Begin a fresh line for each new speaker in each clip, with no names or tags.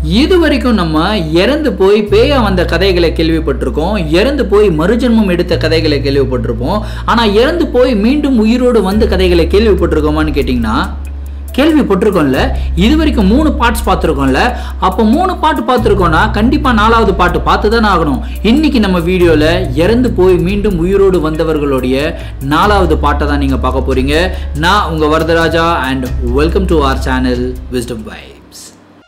இது வரைக்கும் நம்ம இறந்து போய் பேயா வந்த கதைகளை கேள்விப்பட்டிருக்கோம் இறந்து போய் மறுஜென்மம் எடுத்த கதைகளை கேள்விப்பட்டிருப்போம் ஆனா இறந்து போய் மீண்டும் உயிரோடு வந்த கதைகளை கேள்விப்பட்டிருக்கோமான்னு கேட்டிங்கன்னா கேள்விப்பட்டிருக்கோம்ல இது வரைக்கும் மூணு பார்ட்ஸ் பார்த்துருக்கோம்ல அப்போ மூணு பாட்டு பார்த்துருக்கோம்னா கண்டிப்பாக நாலாவது பாட்டு பார்த்து தானே ஆகணும் இன்னைக்கு நம்ம வீடியோவில் இறந்து போய் மீண்டும் உயிரோடு வந்தவர்களுடைய நாலாவது பாட்டை தான் நீங்கள் பார்க்க போறீங்க நான் உங்கள் Varadaraja and welcome to our channel Wisdom Vibes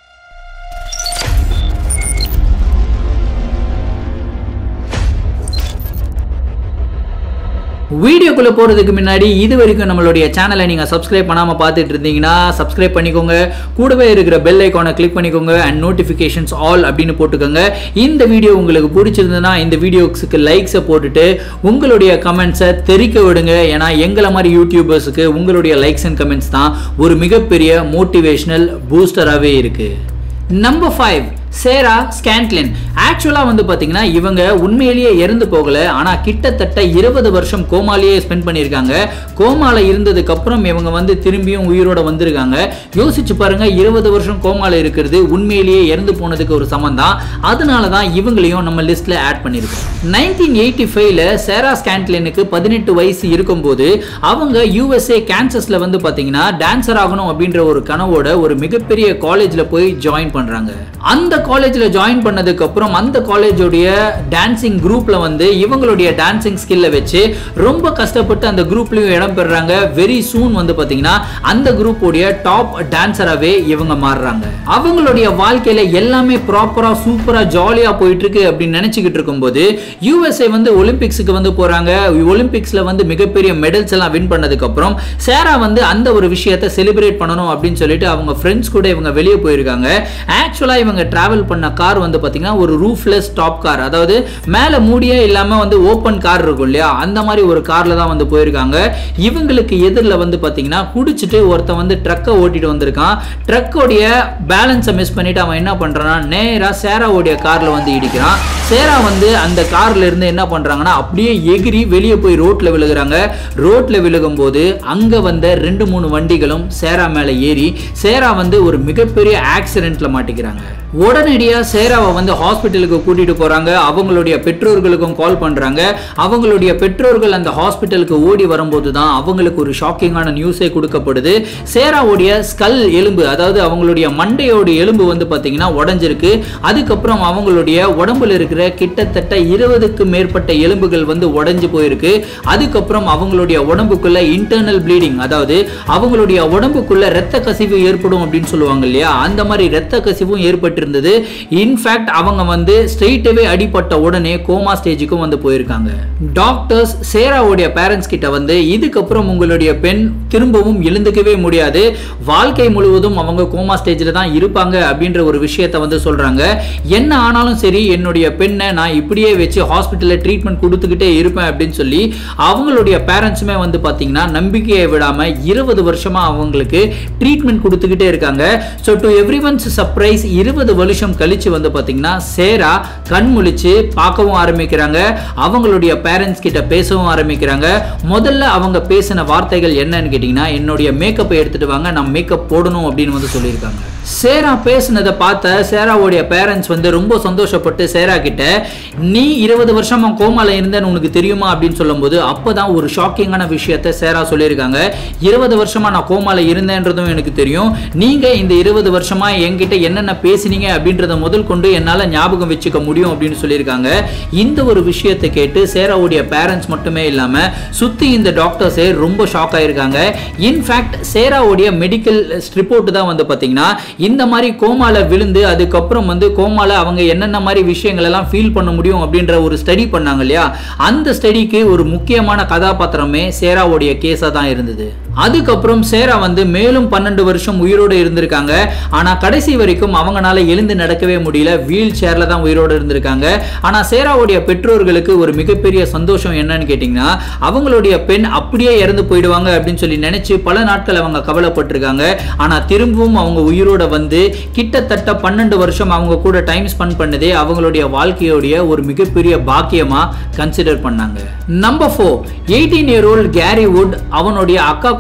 வீடியோக்குள்ளே போகிறதுக்கு முன்னாடி இது வரைக்கும் நம்மளுடைய சேனலை நீங்கள் சப்ஸ்கிரைப் பண்ணாமல் பார்த்துட்டு இருந்தீங்கன்னா சப்ஸ்கிரைப் பண்ணிக்கோங்க கூடவே இருக்கிற பெல் ஐக்கானை கிளிக் பண்ணிக்கோங்க அண்ட் நோட்டிஃபிகேஷன்ஸ் ஆல் அப்படின்னு போட்டுக்கோங்க இந்த வீடியோ உங்களுக்கு பிடிச்சிருந்ததுன்னா இந்த வீடியோஸுக்கு லைக்ஸை போட்டுட்டு உங்களுடைய கமெண்ட்ஸை தெரிக்க விடுங்க ஏன்னா எங்களை மாதிரி யூடியூபர்ஸுக்கு உங்களுடைய லைக்ஸ் அண்ட் கமெண்ட்ஸ் தான் ஒரு மிகப்பெரிய மோட்டிவேஷனல் பூஸ்டராகவே இருக்குது நம்பர் ஃபைவ் சேரா ஸ்கேன்ட்லின் ஆக்சுவலாக வந்து பார்த்தீங்கன்னா இவங்க உண்மையிலேயே இறந்து போகல ஆனால் கிட்டத்தட்ட இருபது வருஷம் கோமாலேயே ஸ்பெண்ட் பண்ணியிருக்காங்க கோமால இருந்ததுக்கு அப்புறம் இவங்க வந்து திரும்பியும் உயிரோட வந்திருக்காங்க யோசிச்சு பாருங்க இருபது வருஷம் கோமால இருக்கிறது உண்மையிலேயே இறந்து போனதுக்கு ஒரு சமம் தான் அதனால தான் இவங்களையும் நம்ம லிஸ்ட்ல ஆட் பண்ணியிருக்கோம் நைன்டீன் எயிட்டி ஃபைவ்ல சேரா ஸ்கேன்ட்லினுக்கு பதினெட்டு வயசு இருக்கும்போது அவங்க யூஎஸ்ஏ கேன்சஸ்ல வந்து பார்த்தீங்கன்னா டான்சர் ஆகணும் அப்படின்ற ஒரு கனவோட ஒரு மிகப்பெரிய காலேஜில் போய் ஜாயின் பண்றாங்க அந்த காலேஜில் ஜாயின் பண்ணதுக்கு அப்புறம் அந்த காலேஜோடைய டான்சிங் குரூப்ல வந்து இவங்களுடைய டான்சிங் ஸ்கில்லை வச்சு ரொம்ப கஷ்டப்பட்டு அந்த குரூப்லயும் இடம் பெறுறாங்க வெரி சூன் வந்து பாத்தீங்கன்னா அந்த குரூப்போடைய டாப் டான்சராகவே இவங்க மாறுறாங்க அவங்களுடைய வாழ்க்கையில எல்லாமே ப்ராப்பரா சூப்பரா ஜாலியா போயிட்டு இருக்கு அப்படின்னு நினைச்சுக்கிட்டு இருக்கும்போது யூஎஸ்ஏ வந்து ஒலிம்பிக்ஸுக்கு வந்து போறாங்க ஒலிம்பிக்ஸ்ல வந்து மிகப்பெரிய மெடல்ஸ் எல்லாம் வின் பண்ணதுக்கு அப்புறம் சேரா வந்து அந்த ஒரு விஷயத்தை செலிப்ரேட் பண்ணணும் அப்படின்னு சொல்லிட்டு அவங்க ஃப்ரெண்ட்ஸ் கூட இவங்க வெளியே போயிருக்காங்க ஆக்சுவலா இவங்க டிராவல் பண்ண கார் வந்து பாத்தீங்கன்னா ஒரு ரூஃப்லெஸ் டாப் கார் அதாவது மேல மூடியே இல்லாம வந்து ஓப்பன் கார் இருக்கும் இல்லையா அந்த மாதிரி ஒரு கார்ல தான் வந்து போயிருக்காங்க இவங்களுக்கு எதிரில் வந்து பாத்தீங்கன்னா குடிச்சிட்டு ஒருத்தன் வந்து ட்ரக்கை ஓட்டிட்டு வந்திருக்கான் ட்ரக்கோடைய பேலன்ஸை மிஸ் பண்ணிட்டு அவன் என்ன பண்றான்னா நேரா சேராவுடைய கார்ல வந்து இடிக்கிறான் சேரா வந்து அந்த கார்ல இருந்து என்ன பண்றாங்கன்னா அப்படியே எகிரி வெளியே போய் ரோட்ல விழுகிறாங்க ரோட்ல விழுகும் போது அங்க வந்த ரெண்டு மூணு வண்டிகளும் சேரா மேல ஏறி சேரா வந்து ஒரு மிகப்பெரிய ஆக்சிடென்ட்ல மாட்டிக்கிறாங்க உடனடியா சேராவை வந்து ஹாஸ்பிட்டலுக்கு கூட்டிட்டு போறாங்க அவங்களுடைய பெற்றோர்களுக்கும் கால் பண்றாங்க அவங்களுடைய பெற்றோர்கள் அந்த ஹாஸ்பிட்டலுக்கு ஓடி வரும்போது தான் அவங்களுக்கு ஒரு ஷாக்கிங்கான நியூஸே கொடுக்கப்படுது சேராவுடைய ஸ்கல் எலும்பு அதாவது அவங்களுடைய மண்டையோட எலும்பு வந்து பாத்தீங்கன்னா உடஞ்சிருக்கு அதுக்கப்புறம் அவங்களுடைய உடம்புல இருக்கிற கிட்டத்தட்ட இருபதுக்கு மேற்பட்ட எலும்புகள் வந்து உடைஞ்சு போயிருக்கு அதுக்கப்புறம் அவங்களுடைய உடம்புக்குள்ள இன்டர்னல் ப்ளீடிங் அதாவது அவங்களுடைய உடம்புக்குள்ள ரத்த கசிவு ஏற்படும் அப்படின்னு சொல்லுவாங்க இல்லையா அந்த மாதிரி ரத்த கசிவும் ஏற்பட்டிருந்தது இன்ஃபேக்ட் அவங்க வந்து ஸ்ட்ரெயிட்டவே அடிப்பட்ட உடனே கோமா ஸ்டேஜுக்கும் வந்து போயிருக்காங்க டாக்டர்ஸ் சேராவுடைய பேரண்ட்ஸ் கிட்ட வந்து இதுக்கப்புறம் உங்களுடைய பெண் திரும்பவும் எழுந்துக்கவே முடியாது வாழ்க்கை முழுவதும் அவங்க கோமா ஸ்டேஜில் தான் இருப்பாங்க அப்படின்ற ஒரு விஷயத்தை வந்து சொல்றாங்க என்ன ஆனாலும் சரி என்னுடைய பெண்ணை நான் இப்படியே வச்சு ஹாஸ்பிட்டலில் ட்ரீட்மெண்ட் கொடுத்துக்கிட்டே இருப்பேன் அப்படின்னு சொல்லி அவங்களுடைய பேரண்ட்ஸுமே வந்து பார்த்தீங்கன்னா நம்பிக்கையை விடாம இருபது வருஷமா அவங்களுக்கு ட்ரீட்மெண்ட் கொடுத்துக்கிட்டே இருக்காங்க so to everyone's surprise இருபது வருஷம் கழிச்சு வந்து பார்த்தீங்கன்னா சேரா கண் முழிச்சு பார்க்கவும் ஆரம்பிக்கிறாங்க அவங்களுடைய பேரண்ட்ஸ் கிட்ட பேசவும் ஆரம்பிக்கிறாங்க முதல்ல அவங்க பேசின வார்த்தைகள் என்னன்னு கேட்டிங்கன்னா என்னுடைய மேக்கப்பை எடுத்துட்டு வாங்க நான் மேக்கப் போடணும் அப்படின்னு வந்து சொல்லியிருக்காங்க சேரா பேசுனதை பார்த்த சேராவுடைய பேரண்ட்ஸ் வந்து ரொம்ப சந்தோஷப்பட்டு சேரா கிட்ட நீ இருபது வருஷமா கோமால இருந்தேன்னு உனக்கு தெரியுமா அப்படின்னு சொல்லும்போது அப்பதான் ஒரு ஷாக்கிங்கான விஷயத்த சேரா சொல்லியிருக்காங்க இருபது வருஷமா நான் கோமால இருந்தேன்றதும் எனக்கு தெரியும் நீங்க இந்த இருபது வருஷமா என்கிட்ட என்னென்ன பேசினீங்க அப்படின்றத முதல் கொண்டு என்னால ஞாபகம் வச்சுக்க முடியும் அப்படின்னு சொல்லியிருக்காங்க இந்த ஒரு விஷயத்தை கேட்டு சேராவுடைய பேரண்ட்ஸ் மட்டுமே இல்லாம சுத்தி இந்த டாக்டர்ஸே ரொம்ப ஷாக் ஆயிருக்காங்க இன்ஃபேக்ட் சேராவுடைய மெடிக்கல் ரிப்போர்ட் தான் வந்து பாத்தீங்கன்னா இந்த மாதிரி கோமால விழுந்து அதுக்கப்புறம் வந்து கோமால அவங்க என்னென்ன மாதிரி விஷயங்கள் எல்லாம் ஃபீல் பண்ண முடியும் அப்படின்ற ஒரு ஸ்டடி பண்ணாங்க இல்லையா அந்த ஸ்டடிக்கு ஒரு முக்கியமான கதாபாத்திரமே சேராவுடைய கேஸா தான் இருந்தது அதுக்கப்புறம் சேரா வந்து மேலும் பன்னெண்டு வருஷம் உயிரோடு இருந்திருக்காங்க ஆனா கடைசி வரைக்கும் அவங்கனால எழுந்து நடக்கவே முடியல வீல் சேர்ல தான் உயிரோடு இருந்திருக்காங்க ஆனா சேராவுடைய பெற்றோர்களுக்கு ஒரு மிகப்பெரிய சந்தோஷம் என்னன்னு கேட்டீங்கன்னா அவங்களுடைய பெண் அப்படியே இறந்து போயிடுவாங்க அப்படின்னு சொல்லி நினைச்சு பல நாட்கள் அவங்க கவலைப்பட்டிருக்காங்க ஆனா திரும்பவும் அவங்க உயிரோட வந்து கிட்டத்தட்ட பன்னெண்டு வருஷம் அவங்க கூட டைம் ஸ்பெண்ட் பண்ணதே அவங்களுடைய வாழ்க்கையோடைய ஒரு மிகப்பெரிய பாக்கியமா கன்சிடர் பண்ணாங்க number four eighteen year old Carrie Wood அவனுடைய அக்கா கூட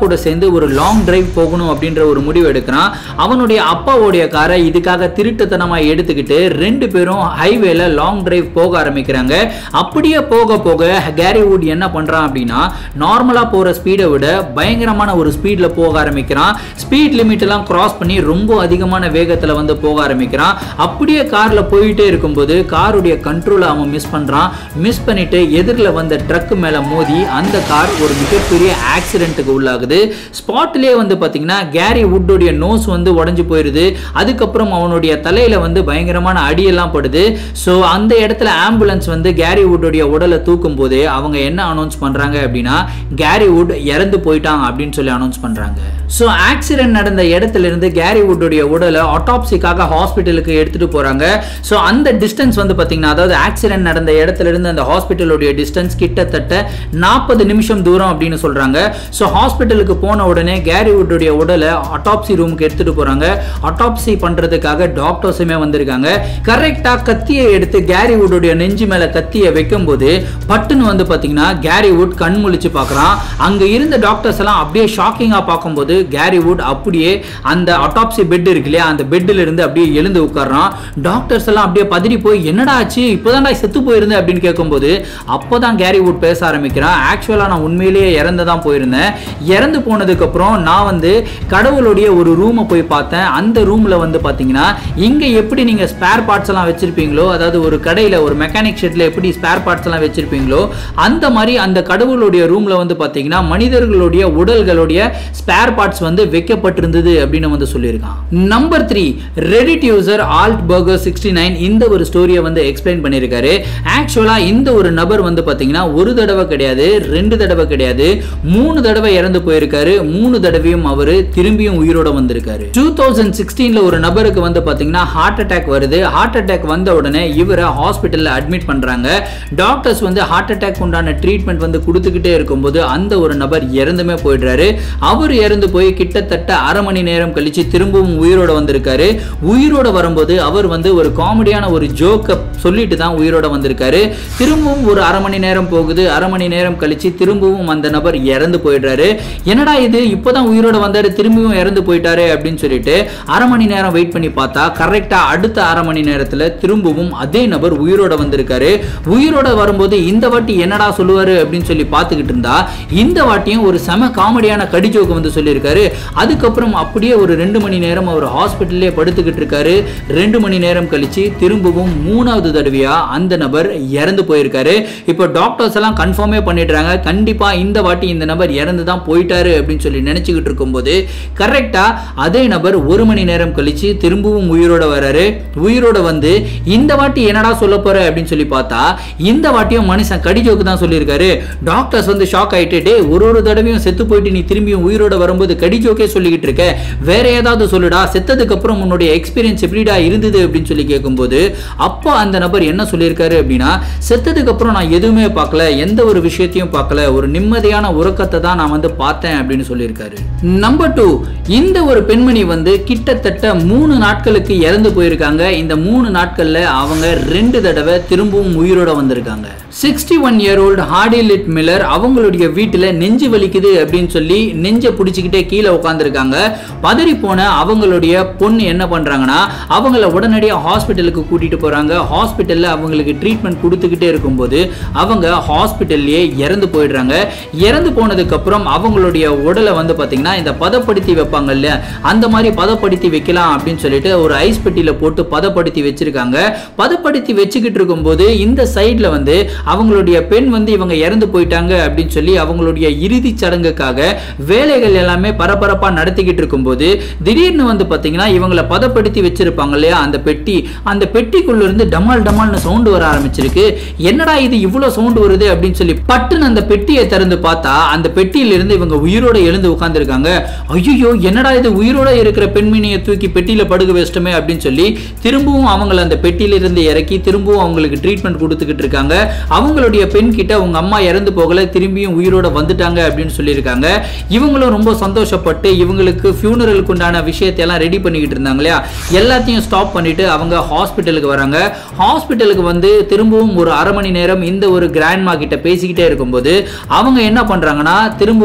கூட சேர்ந்து ஒரு லாங் டிரைவ் போகணும் அப்படின்ற ஒரு முடிவு எடுக்கிறான் அவனுடைய அப்பாவுடைய காரை இதுக்காக திருட்டுத்தனமா எடுத்துக்கிட்டு ரெண்டு பேரும் ஹைவேல லாங் டிரைவ் போக ஆரம்பிக்கிறாங்க அப்படியே போக போக கேரி வுட் என்ன பண்றான் அப்படின்னா நார்மலா போற ஸ்பீடை விட பயங்கரமான ஒரு ஸ்பீட்ல போக ஆரம்பிக்கிறான் ஸ்பீட் லிமிட் எல்லாம் கிராஸ் பண்ணி ரொம்ப அதிகமான வேகத்துல வந்து போக ஆரம்பிக்கிறான் அப்படியே கார்ல போயிட்டே இருக்கும்போது காருடைய கண்ட்ரோலை அவன் மிஸ் பண்றான் மிஸ் பண்ணிட்டு எதிரில் வந்த ட்ரக் மேல மோதி அந்த கார் ஒரு மிகப்பெரிய ஆக்சிடென்ட்டுக்கு உள்ளாகுது ஸ்பாட்லயே வந்து பாத்தீங்கன்னா கேரி வுட்டுடைய நோஸ் வந்து உடஞ்சு போயிருது அதுக்கப்புறம் அவனுடைய தலையில வந்து பயங்கரமான அடியெல்லாம் படுது ஸோ அந்த இடத்துல ஆம்புலன்ஸ் வந்து கேரி வுட்டுடைய உடலை தூக்கும் போது அவங்க என்ன அனௌன்ஸ் பண்றாங்க அப்படின்னா கேரி வுட் இறந்து போயிட்டான் அப்படின்னு சொல்லி அனௌன்ஸ் பண்றாங்க ஸோ ஆக்சிடென்ட் நடந்த இடத்துல இருந்து கேரி வுட்டுடைய உடலை ஆட்டாப்சிக்காக ஹாஸ்பிட்டலுக்கு எடுத்துட்டு போறாங்க ஸோ அந்த டிஸ்டன்ஸ் வந்து பாத்தீங்கன்னா அதாவது ஆக்சிடென்ட் நடந்த இடத்துல இருந்து அந்த ஹாஸ்பிட்டலுடைய டிஸ்டன்ஸ் கிட்டத்தட்ட நாற்பது நிமிஷம் தூரம் அப்படின்னு சொல்றாங்க ஸோ ஹாஸ்பிட்டலுக்கு போன உடனே கேரி வுட்டுடைய உடலை அட்டாப்சி ரூமுக்கு எடுத்துட்டு போறாங்க அட்டாப்சி பண்றதுக்காக டாக்டர்ஸுமே வந்திருக்காங்க கரெக்டா கத்தியை எடுத்து கேரி வுட்டுடைய நெஞ்சு மேல கத்தியை வைக்கும்போது பட்டுன்னு வந்து பாத்தீங்கன்னா கேரி வுட் கண் முழிச்சு பார்க்கறான் அங்க இருந்த டாக்டர்ஸ் எல்லாம் அப்படியே ஷாக்கிங்கா பார்க்கும்போது கேரி வுட் அப்படியே அந்த அட்டாப்சி பெட் இருக்கு இல்லையா அந்த பெட்ல இருந்து அப்படியே எழுந்து உட்கார்றான் டாக்டர்ஸ் எல்லாம் அப்படியே பதறி போய் என்னடா ஆச்சு இப்போதான்டா செத்து போயிருந்தேன் அப்படின்னு கேட்கும்போது அப்போதான் கேரி வுட் பேச ஆரம்பிக்கிறான் ஆக்சுவலா நான் உண்மையிலேயே இறந்து தான் போயிருந்தேன் இறந்து போனதுக்கு அப்புறம் நான் வந்து கடவுளுடைய ஒரு ரூமை போய் பார்த்தேன் அந்த ரூம்ல வந்து பாத்தீங்கன்னா இங்க எப்படி நீங்க ஸ்பேர் பார்ட்ஸ் எல்லாம் வச்சிருப்பீங்களோ அதாவது ஒரு கடையில ஒரு மெக்கானிக் ஷெட்ல எப்படி ஸ்பேர் பார்ட்ஸ் எல்லாம் வச்சிருப்பீங்களோ அந்த மாதிரி அந்த கடவுளுடைய ரூம்ல வந்து பாத்தீங்கன்னா மனிதர்களுடைய உடல்களுடைய ஸ்பேர் பார்ட்ஸ் வந்து வைக்கப்பட்டிருந்தது அப்படின்னு வந்து சொல்லியிருக்கான் number three Reddit user alt burger sixty nine இந்த ஒரு ஸ்டோரியை வந்து எக்ஸ்பிளைன் பண்ணியிருக்காரு ஆக்சுவலா இந்த ஒரு நபர் வந்து பாத்தீங்கன்னா ஒரு தடவை கிடையாது ரெண்டு தடவை கிடையாது மூணு தடவை இறந்து போயிருக்காரு மூணு தடவையும் அவரு திரும்பியும் உயிரோட வந்திருக்காரு டூ தௌசண்ட் சிக்ஸ்டீன்ல ஒரு நபருக்கு வந்து பாத்தீங்கன்னா ஹார்ட் அட்டாக் வருது ஹார்ட் அட்டாக் வந்த உடனே இவரை ஹாஸ்பிட்டல்ல அட்மிட் பண்றாங்க டாக்டர்ஸ் வந்து ஹார்ட் அட்டாக் உண்டான ட்ரீட்மெண்ட் வந்து கொடுத்துக்கிட்டே இருக்கும்போது அந்த ஒரு நபர் இறந்துமே போயிடுறாரு அவர் இறந்து போய் கிட்டத்தட்ட அரை மணி நேரம் கழிச்சு திரும்பவும் உயிரோட வந்திருக்காரு உயிரோட வரும்போது அவர் வந்து ஒரு காமெடியான ஒரு ஜோக்கை சொல்லிட்டு தான் உயிரோட வந்திருக்காரு திரும்பவும் ஒரு அரை மணி நேரம் போகுது அரை மணி நேரம் கழிச்சு திரும்பவும் அந்த நபர் இறந்து போயிடுறாரு என்னடா இது இப்போதான் உயிரோட வந்தாரு திரும்பியும் இறந்து போயிட்டாரு அப்படின்னு சொல்லிட்டு அரை மணி நேரம் வெயிட் பண்ணி பார்த்தா கரெக்டா அடுத்த அரை மணி நேரத்துல திரும்பவும் அதே நபர் உயிரோட வந்திருக்காரு உயிரோட வரும்போது இந்த வாட்டி என்னடா சொல்லுவாரு அப்படின்னு சொல்லி பார்த்துக்கிட்டு இருந்தா இந்த வாட்டியும் ஒரு செம காமெடியான கடிஜோக்கு வந்து சொல்லியிருக்காரு அதுக்கப்புறம் அப்படியே ஒரு ரெண்டு மணி நேரம் அவர் ஹாஸ்பிட்டல்லே படுத்துக்கிட்டு இருக்காரு ரெண்டு மணி நேரம் கழிச்சு திரும்பவும் மூணாவது தடவையா அந்த நபர் இறந்து போயிருக்காரு இப்போ டாக்டர்ஸ் எல்லாம் கன்ஃபார்மே பண்ணிடுறாங்க கண்டிப்பா இந்த வாட்டி இந்த நபர் இறந்து தான் போயிட்டாரு அப்படின்னு சொல்லி நினைச்சுக்கிட்டு இருக்கும்போது கரெக்டா அதே நபர் ஒரு மணி நேரம் கழிச்சு திரும்பவும் உயிரோட வராரு உயிரோட வந்து இந்த வாட்டி என்னடா சொல்ல போற அப்படின்னு சொல்லி பார்த்தா இந்த வாட்டியும் மனுஷன் கடிஜோக்கு தான் சொல்லியிருக்காரு டாக்டர்ஸ் வந்து ஷாக் ஆயிட்டு டே ஒரு ஒரு தடவையும் செத்து போயிட்டு நீ திரும்பியும் உயிரோட வரும்போது கடிஜோக்கே சொல்லிக்கிட்டு இருக்க வேற ஏதாவது சொல்லுடா செத்ததுக்கு அப்புறம் உன்னுடைய எக்ஸ்பீரியன்ஸ் எப்படிடா இருந்தது அப்படின்னு சொல்லி கேட்கும்போது அப்போ அந்த நபர் என்ன சொல்லியிருக்காரு அப்படின்னா செத்ததுக்கு அப்புறம் நான் எதுவுமே பார்க்கல எந்த ஒரு விஷயத்தையும் பார்க்கல ஒரு நிம்மதியான உறக்கத்தை தான் நான் வந்து பார்த்தேன் அப்படின்னு சொல்லியிருக்காரு நம்பர் டூ இந்த ஒரு பெண்மணி வந்து கிட்டத்தட்ட மூணு நாட்களுக்கு இறந்து போயிருக்காங்க இந்த மூணு நாட்கள்ல அவங்க ரெண்டு தடவை திரும்பவும் உயிரோட வந்திருக்காங்க sixty one year old Hardy Lid Miller அவங்களுடைய வீட்டில் நெஞ்சு வலிக்குது அப்படின்னு சொல்லி நெஞ்சை பிடிச்சிக்கிட்டே கீழே உட்காந்துருக்காங்க பதறி போன அவங்களுடைய பொண்ணு என்ன பண்றாங்கன்னா அவங்கள உடனடியாக ஹாஸ்பிட்டலுக்கு கூட்டிட்டு போறாங்க ஹாஸ்பிட்டல்ல அவங்களுக்கு ட்ரீட்மெண்ட் கொடுத்துக்கிட்டே இருக்கும்போது அவங்க ஹாஸ்பிட்டல்லையே இறந்து போயிடுறாங்க இறந்து போனதுக்கு அப்புறம் அவங்களுடைய உடலை வந்து பாத்தீங்கன்னா இந்த பதப்படுத்தி வைப்பாங்க இல்லையா அந்த மாதிரி பதப்படுத்தி வைக்கலாம் அப்படின்னு சொல்லிட்டு ஒரு ஐஸ் பெட்டியில போட்டு பதப்படுத்தி வச்சிருக்காங்க பதப்படுத்தி வச்சுக்கிட்டு இருக்கும்போது இந்த சைட்ல வந்து அவங்களுடைய பெண் வந்து இவங்க இறந்து போயிட்டாங்க அப்படின்னு சொல்லி அவங்களுடைய இறுதி சடங்குக்காக வேலைகள் எல்லாமே பரபரப்பா நடத்திக்கிட்டு இருக்கும்போது திடீர்னு வந்து பாத்தீங்கன்னா இவங்களை பதப்படுத்தி வச்சிருப்பாங்க இல்லையா அந்த பெட்டி அந்த பெட்டிக்குள்ள இருந்து டமால் டமால்னு சவுண்ட் வர ஆரம்பிச்சிருக்கு என்னடா இது இவ்வளவு சவுண்ட் வருது அப்படின்னு சொல்லி பட்டுன்னு அந்த பெட்டியை திறந்து பார்த்தா அந்த பெட்டியில இருந்து இவங்க உயிரோட எழுந்து உட்கார்ந்துருக்காங்க ஐயோ என்னடா இது உயிரோட இருக்கிற பெண்மணியை தூக்கி பெட்டியில படுக்க வச்சிட்டோமே அப்படின்னு சொல்லி திரும்பவும் அவங்கள அந்த பெட்டியில இருந்து இறக்கி திரும்பவும் அவங்களுக்கு ட்ரீட்மெண்ட் கொடுத்துக்கிட்டு இருக்காங்க அவங்களுடைய பெண் கிட்ட உங்க அம்மா இறந்து போகல திரும்பியும் உயிரோட வந்துட்டாங்க அப்படின்னு சொல்லியிருக்காங்க இவங்களும் ரொம்ப சந்தோஷப்பட்டு இவங்களுக்கு ஃபியூனரலுக்கு உண்டான விஷயத்தை எல்லாம் ரெடி பண்ணிக்கிட்டு இருந்தாங்க இல்லையா எல்லாத்தையும் ஸ்டாப் பண்ணிட்டு அவங்க ஹாஸ்பிட்டலுக்கு வராங்க ஹாஸ்பிட்டலுக்கு வந்து திரும்பவும் ஒரு அரை மணி நேரம் இந்த ஒரு கிராண்ட்மா கிட்ட பேசிக்கிட்டே இருக்கும்போது அவங்க என்ன பண்றாங்கன்னா திரும்பவும் இறந்து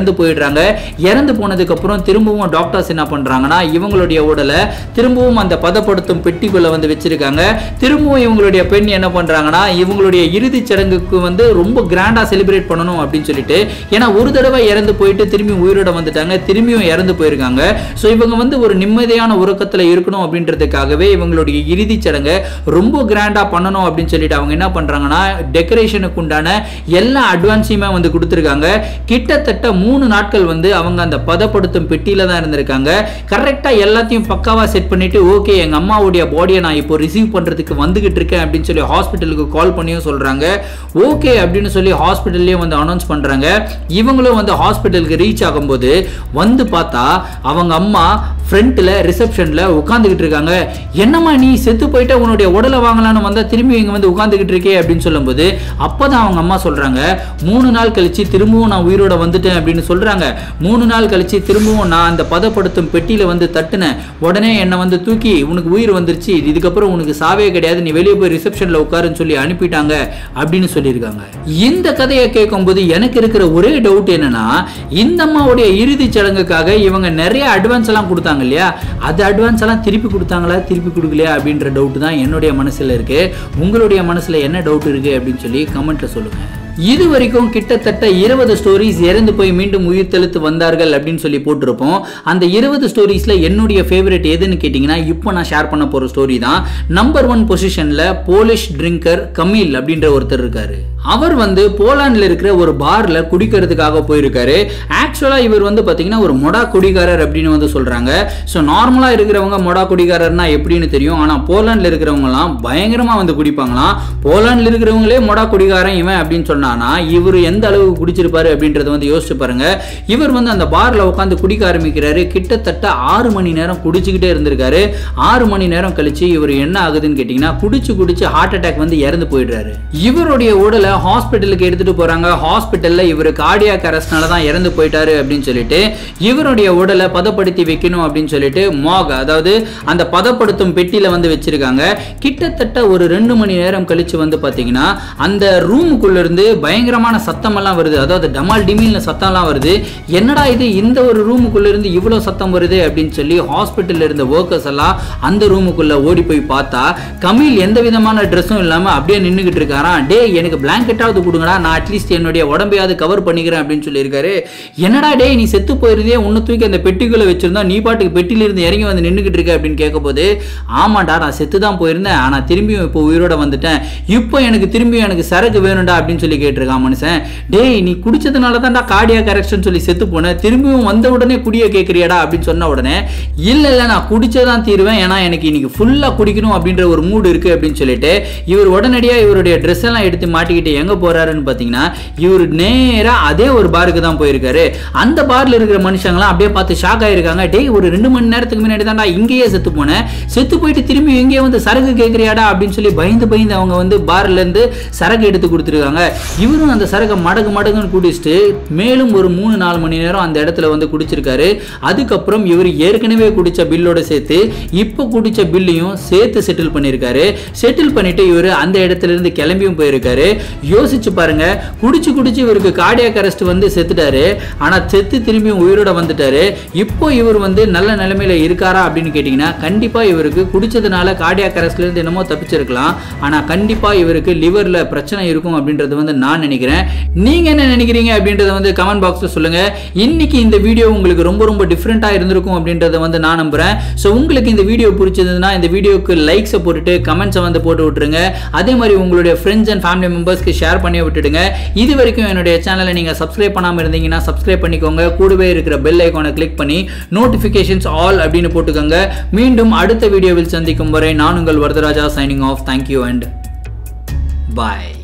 இறந்து போயிடுறாங்க இறந்து போனதுக்கு அப்புறம் திரும்பவும் டாக்டர்ஸ் என்ன பண்றாங்கன்னா இவங்களுடைய உடலை திரும்பவும் அந்த பதப்படுத்தும் பெட்டிக்குள்ள வந்து வச்சிருக்காங்க திரும்பவும் இவங்களுடைய பெண் என்ன பண்றாங்கன்னா இவங்களுடைய இறுதிச் சடங்குக்கு வந்து ரொம்ப கிராண்டா செலிப்ரேட் பண்ணணும் அப்படின்னு சொல்லிட்டு ஏன்னா ஒரு தடவை இறந்து போயிட்டு திரும்பி உயிரோட வந்துட்டாங்க திரும்பியும் இறந்து போயிருக்காங்க ஸோ இவங்க வந்து ஒரு நிம்மதியான உறக்கத்துல இருக்கணும் அப்படின்றதுக்காகவே இவங்களுடைய இறுதிச் சடங்கை ரொம்ப கிராண்டா பண்ணணும் அப்படின்னு சொல்லிட்டு அவங்க என்ன பண்றாங்கன்னா டெக்கரேஷனுக்கு உண்டான எல்லா அட்வான்ஸையுமே வந்து கொடுத்துருக்காங்க கிட்டத்தட்ட மூணு நாட்கள் வந்து அவங்க அந்த பதப்படுத்தும் பெட்டியில தான் இருந்திருக்காங்க கரெக்டா எல்லாத்தையும் பக்காவா செட் பண்ணிட்டு ஓகே எங்க அம்மாவுடைய பாடியை நான் இப்போ ரிசீவ் பண்றதுக்கு வந்துகிட்டு இருக்கேன் அப்படின்னு சொல்லி ஹாஸ்பிட்டலுக்கு கால் பண்ணியும் சொல்றாங்க ஓகே அப்படின்னு சொல்லி ஹாஸ்பிட்டல்லையும் வந்து அனௌன்ஸ் பண்றாங்க இவங்களும் வந்து ஹாஸ்பிட்டலுக்கு ரீச் ஆகும்போது வந்து பார்த்தா அவங்க அம்மா ஃப்ரண்ட்ல ரிசப்ஷன்ல உட்காந்துக்கிட்டு இருக்காங்க என்னம்மா நீ செத்து போயிட்டா உன்னுடைய உடலை வாங்கலாம்னு வந்தா திரும்பி இங்க வந்து உட்காந்துக்கிட்டு இருக்கே அப்படின்னு சொல்லும்போது அப்பதான் அவங்க அம்மா சொல்றாங்க மூணு நாள் கழிச்சு திரும்பவும் நான் உயிரோட வந்துட்டேன் அப்படின்னு சொல்றாங்க மூணு நாள் கழிச்சு திரும்பவும் நான் அந்த பதப்படுத்தும் பெட்டியில வந்து தட்டுனேன் உடனே என்னை வந்து தூக்கி உனக்கு உயிர் வந்துருச்சு இதுக்கப்புறம் உனக்கு சாவே கிடையாது நீ வெளியே போய் ரிசப்ஷன்ல உட்காருன்னு சொல்லி அனுப்பிட்டாங்க அப்படின்னு சொல்லியிருக்காங்க இந்த கதையை கேட்கும்போது எனக்கு இருக்கிற ஒரே டவுட் என்னன்னா இந்த அம்மாவுடைய இறுதிச் சடங்குக்காக இவங்க நிறைய அட்வான்ஸ் எல்லாம் கொடுத்தாங்க இல்லையா அது அட்வான்ஸ் எல்லாம் திருப்பி கொடுத்தாங்களா திருப்பி கொடுக்கலையா அப்படின்ற டவுட் தான் என்னுடைய மனசுல இருக்கு உங்களுடைய மனசுல என்ன டவுட் இருக்கு அப்படின்னு சொல்லி கமெண்ட்ல சொல்லுங்க இது வரைக்கும் கிட்டத்தட்ட இருபது ஸ்டோரிஸ் இறந்து போய் மீண்டும் உயிர் தெளித்து வந்தார்கள் அப்படின்னு சொல்லி போட்டிருப்போம் அந்த இருபது ஸ்டோரிஸ்ல என்னுடைய ஃபேவரட் எதுன்னு கேட்டிங்கன்னா இப்போ நான் ஷேர் பண்ண போற ஸ்டோரி தான் நம்பர் ஒன் பொசிஷன்ல போலிஷ் ட்ரிங்கர் கமீல் அப்படின்ற ஒருத்தர் இருக்காரு அவர் வந்து போலாண்டில் இருக்கிற ஒரு பார்ல குடிக்கிறதுக்காக போயிருக்காரு ஆக்சுவலா இவர் வந்து பாத்தீங்கன்னா ஒரு மொடா குடிகாரர் அப்படின்னு வந்து சொல்றாங்க ஸோ நார்மலா இருக்கிறவங்க மொடா குடிகாரர்னா எப்படின்னு தெரியும் ஆனா போலாண்டில் இருக்கிறவங்கலாம் பயங்கரமா வந்து குடிப்பாங்களாம் போலாண்டில் இருக்கிறவங்களே மொடா குடிகாரன் இவன் அப்படின்னு சொன்னானா இவர் எந்த அளவுக்கு குடிச்சிருப்பாரு அப்படின்றத வந்து யோசிச்சு பாருங்க இவர் வந்து அந்த பார்ல உட்காந்து குடிக்க ஆரம்பிக்கிறாரு கிட்டத்தட்ட ஆறு மணி நேரம் குடிச்சுக்கிட்டே இருந்திருக்காரு ஆறு மணி நேரம் கழிச்சு இவர் என்ன ஆகுதுன்னு கேட்டீங்கன்னா குடிச்சு குடிச்சு ஹார்ட் அட்டாக் வந்து இறந்து போயிடுறாரு இவருடைய உடலை ஹாஸ்பிட்டலுக்கு எடுத்துட்டு போறாங்க ஹாஸ்பிட்டல்ல இவர் கார்டியாக் அரெஸ்ட்னால தான் இறந்து போயிட்டாரு அப்படின்னு சொல்லிட்டு இவருடைய உடலை பதப்படுத்தி வைக்கணும் அப்படின்னு சொல்லிட்டு மாக் அதாவது அந்த பதப்படுத்தும் பெட்டியில வந்து வச்சிருக்காங்க கிட்டத்தட்ட ஒரு ரெண்டு மணி நேரம் கழிச்சு வந்து பாத்தீங்கன்னா அந்த ரூமுக்குள்ள இருந்து பயங்கரமான சத்தம் எல்லாம் வருது அதாவது டமால் டிமில்னு சத்தம்லாம் வருது என்னடா இது இந்த ஒரு ரூமுக்குள்ள இருந்து இவ்வளவு சத்தம் வருது அப்படின்னு சொல்லி ஹாஸ்பிட்டல்ல இருந்த ஒர்க்கர்ஸ் எல்லாம் அந்த ரூமுக்குள்ள ஓடி போய் பார்த்தா கமில் எந்த விதமான ட்ரெஸ்ஸும் இல்லாம அப்படியே நின்றுகிட்டு இருக்காராம் டே எனக்கு பிளாங்கெட்டாவது கொடுங்கடா நான் அட்லீஸ்ட் என்னுடைய உடம்பையாவது கவர் பண்ணிக்கிறேன் அப்படின்னு சொல்லியிருக்காரு என்னடா டே நீ செத்து போயிருந்தே உன்னை தூக்கி அந்த பெட்டிக்குள்ள வச்சிருந்தா நீ பாட்டுக்கு பெட்டியில இருந்து இறங்கி வந்து நின்றுகிட்டு இருக்க அப்படின்னு கேட்கும்போது ஆமாடா நான் செத்து தான் போயிருந்தேன் ஆனா திரும்பியும் இப்போ உயிரோட வந்துட்டேன் இப்போ எனக்கு திரும்பியும் எனக்கு சரக்கு வேணும்டா அப்படின்னு சொல்லி கேட்டிருக்கான் மனுஷன் டேய் நீ குடிச்சதுனால தான்டா கார்டியா கரெக்ஷன் சொல்லி செத்து போனேன் திரும்பியும் வந்த உடனே குடிய கேட்குறியாடா அப்படின்னு சொன்ன உடனே இல்ல இல்ல நான் குடிச்சதான் தீருவேன் ஏன்னா எனக்கு இன்னைக்கு ஃபுல்லா குடிக்கணும் அப்படின்ற ஒரு மூடு இருக்கு அப்படின்னு சொல்லிட்டு இவர் உடனடியா இவருடைய ட்ரெஸ் எல்லாம் எடுத்து மாட்டிக்கிட்டு எங்க போறாருன்னு பாத்தீங்கன்னா இவர் நேரா அதே ஒரு பாருக்கு தான் போயிருக்காரு அந்த பார்ல இருக்கிற மனுஷங்களாம் அப்படியே பார்த்து ஷாக் ஆயிருக்காங்க டேய் ஒரு ரெண்டு மணி நேரத்துக்கு முன்னாடி தான்டா இங்கேயே செத்து போனேன் செத்து போயிட்டு திரும்பி இங்கேயே வந்து சரக்கு கேட்குறியாடா அப்படின்னு சொல்லி பயந்து பயந்து அவங்க வந்து பார்ல இருந்து சரக்கு எடுத்து கொடுத்துருக்காங்க இவரும் அந்த சரக்கை மடகு மடகுன்னு குடிச்சிட்டு மேலும் ஒரு மூணு நாலு மணி நேரம் அந்த இடத்துல வந்து குடிச்சிருக்காரு அதுக்கப்புறம் இவர் ஏற்கனவே குடிச்ச பில்லோட சேர்த்து இப்போ குடிச்ச பில்லையும் சேர்த்து செட்டில் பண்ணியிருக்காரு செட்டில் பண்ணிட்டு இவர் அந்த இடத்துல இருந்து கிளம்பியும் போயிருக்காரு யோசிச்சு பாருங்க குடிச்சு குடிச்சு இவருக்கு கார்டியாக் அரெஸ்ட் வந்து செத்துட்டாரு ஆனா செத்து திரும்பியும் உயிரோட வந்துட்டாரு இப்போ இவர் வந்து நல்ல நிலைமையில இருக்காரா அப்படின்னு கேட்டீங்கன்னா கண்டிப்பா இவருக்கு குடிச்சதுனால கார்டியாக் அரெஸ்ட்ல இருந்து என்னமோ தப்பிச்சிருக்கலாம் ஆனா கண்டிப்பா இவருக்கு லிவர்ல பிரச்சனை இருக்கும் அப்படின்றது வந்து நான் நினைக்கிறேன் நீங்க என்ன நினைக்கிறீங்க அப்படின்றத வந்து கமெண்ட் பாக்ஸ்ல சொல்லுங்க இன்னைக்கு இந்த வீடியோ உங்களுக்கு ரொம்ப ரொம்ப டிஃப்ரெண்டா இருந்திருக்கும் அப்படின்றத வந்து நான் நம்புறேன் ஸோ உங்களுக்கு இந்த வீடியோ பிடிச்சதுன்னா இந்த வீடியோக்கு லைக்ஸை போட்டுட்டு கமெண்ட்ஸை வந்து போட்டு விட்டுருங்க அதே மாதிரி உங்களுடைய ஃப்ரெண்ட்ஸ் அண்ட் ஃபேமிலி மெம்பர்ஸ்க்கு ஷேர் பண்ணி விட்டுடுங்க இது வரைக்கும் என்னுடைய சேனலை நீங்கள் சப்ஸ்கிரைப் பண்ணாமல் இருந்தீங்கன்னா சப்ஸ்கிரைப் பண்ணிக்கோங்க கூடவே இருக்கிற பெல் ஐக்கானை கிளிக் பண்ணி நோட்டிஃபிகேஷன்ஸ் ஆல் அப்படின்னு போட்டுக்கோங்க மீண்டும் அடுத்த வீடியோவில் சந்திக்கும் வரை நான் உங்கள் Varadaraja signing off thank you and bye